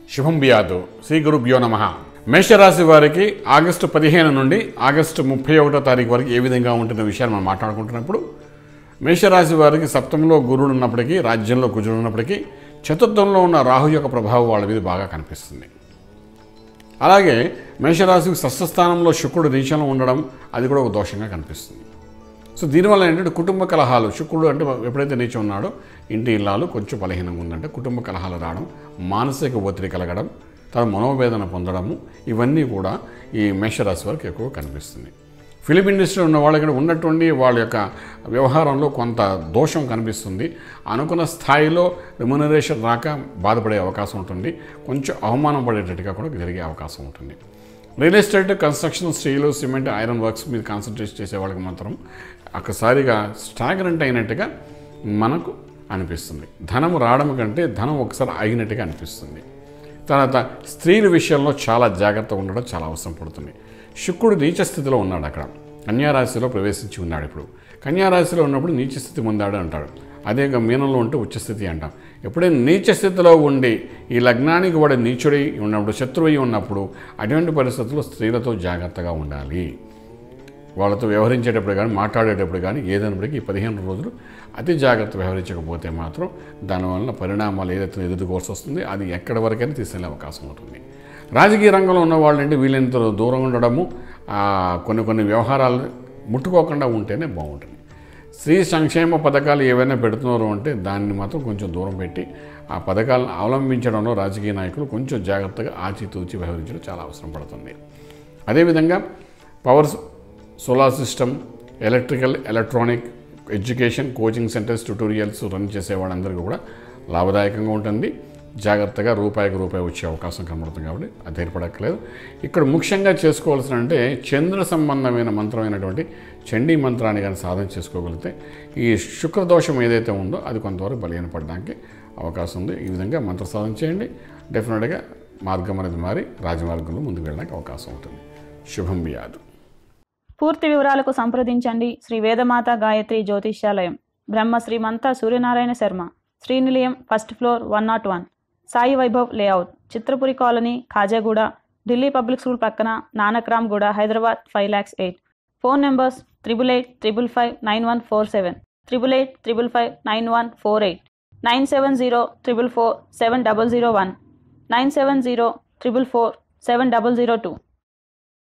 శుభం బియాదు శ్రీ గురుభ్యో నమ మేషరాశి వారికి ఆగస్టు పదిహేను నుండి ఆగస్టు ముప్పై ఒకటో తారీఖు వరకు ఏ విధంగా ఉంటున్న విషయాన్ని మనం మాట్లాడుకుంటున్నప్పుడు మేషరాశి వారికి సప్తమంలో గురుడు ఉన్నప్పటికీ రాజ్యంలో కుజుడు ఉన్నప్పటికీ చతుర్థంలో ఉన్న రాహు యొక్క ప్రభావం వాళ్ళ మీద బాగా కనిపిస్తుంది అలాగే మేషరాశికి షష్ఠస్థానంలో శుక్రుడు నీచంలో ఉండడం అది కూడా ఒక దోషంగా కనిపిస్తుంది సో దీనివల్ల ఏంటంటే కుటుంబ కలహాలు శుక్రుడు అంటే ఎప్పుడైతే నీచం ఉన్నాడో ఇంటి ఇల్లాలు కొంచెం బలహీనంగా ఉందంటే కుటుంబ కలహాలు రావడం మానసిక ఒత్తిడి కలగడం తర్వాత మనోవేదన పొందడము ఇవన్నీ కూడా ఈ మేషరాశి వారికి ఎక్కువ కనిపిస్తుంది ఫిలిం ఇండస్ట్రీ ఉన్న వాళ్ళకి ఉన్నటువంటి వాళ్ళ యొక్క వ్యవహారంలో కొంత దోషం కనిపిస్తుంది అనుకున్న స్థాయిలో రెమ్యునరేషన్ రాక బాధపడే అవకాశం ఉంటుంది కొంచెం అవమానం పడేటట్టుగా కూడా జరిగే అవకాశం ఉంటుంది real estate construction steel cement iron works మీద కాన్సన్ట్రేట్ చేసే వాళ్ళకి మాత్రం ఒక్కసారిగా స్టాగ్రెంట్ అయినట్టుగా మనకు అనిపిస్తుంది ధనం రావడం కంటే ధనం ఒకసారి ఆగినట్టుగా అనిపిస్తుంది తర్వాత స్త్రీల విషయంలో చాలా జాగ్రత్తగా ఉండడం చాలా అవసరం పడుతుంది శుక్రుడు నీచ స్థితిలో ఉన్నాడు అక్కడ కన్యారాశిలో ప్రవేశించి ఉన్నాడు ఇప్పుడు కన్యారాశిలో ఉన్నప్పుడు నీచ స్థితి పొందాడు అంటాడు అదే ఇక మీనంలో ఉంటే ఉచ్చస్థితి అంటాం ఎప్పుడైనా నీచ స్థితిలో ఉండి ఈ లగ్నానికి వాడు నీచుడై ఉన్నప్పుడు శత్రువై ఉన్నప్పుడు అటువంటి పరిస్థితుల్లో స్త్రీలతో జాగ్రత్తగా ఉండాలి వాళ్ళతో వ్యవహరించేటప్పుడు కానీ మాట్లాడేటప్పుడు కానీ ఏదైనప్పటికీ ఈ పదిహేను రోజులు అతి జాగ్రత్త వ్యవహరించకపోతే మాత్రం దానివల్ల పరిణామాలు ఏదైతే ఎదుర్కోవాల్సి వస్తుంది అది ఎక్కడి వరకైనా తీసుకెళ్లే అవకాశం ఉంటుంది రాజకీయ రంగంలో ఉన్న వాళ్ళంటే వీళ్ళంత దూరం ఉండడము ఆ, కొన్ని కొన్ని వ్యవహారాలు ముట్టుకోకుండా ఉంటేనే బాగుంటుంది స్త్రీ సంక్షేమ పథకాలు ఏవైనా పెడుతున్నారు అంటే దాన్ని మాత్రం కొంచెం దూరం పెట్టి ఆ పథకాలను అవలంబించడంలో రాజకీయ నాయకులు కొంచెం జాగ్రత్తగా ఆచితూచి వ్యవహరించడం చాలా అవసరం పడుతుంది అదేవిధంగా power solar system electrical electronic education coaching centres tutorials run చేసే వాళ్ళందరికీ కూడా లాభదాయకంగా ఉంటుంది జాగ్రత్తగా రూపాయికి రూపాయి వచ్చే అవకాశం కనబడుతుంది కాబట్టి అది ఏర్పడక్కలేదు ఇక్కడ ముఖ్యంగా చేసుకోవాల్సిన అంటే చంద్ర సంబంధమైన మంత్రమైనటువంటి చండీ మంత్రాన్ని కానీ సాధన చేసుకోగలిగితే ఈ శుక్రదోషం ఏదైతే ఉందో అది కొంతవరకు బలహీనపడడానికి అవకాశం ఉంది ఈ విధంగా మంత్ర సాధన చేయండి డెఫినెట్గా మార్గం అనేది మారి రాజమార్గంలో ముందుకు వెళ్ళడానికి అవకాశం ఉంటుంది శుభం బియాదు పూర్తి వివరాలకు సంప్రదించండి Shri Vedamata Gayatri Jyotishyalayam Brahma Srimanta Suryanarayana Sharma Srinilayam first floor one nought one Sai Vaibhav layout Chitrapuri colony Khajaguda Delhi public school పక్కన Nanakramguda Hyderabad five lakhs eight phone numbers triple eight triple five nine one four seven triple eight triple five nine one four eight nine seven zero triple four seven double zero one nine seven zero triple four seven double zero two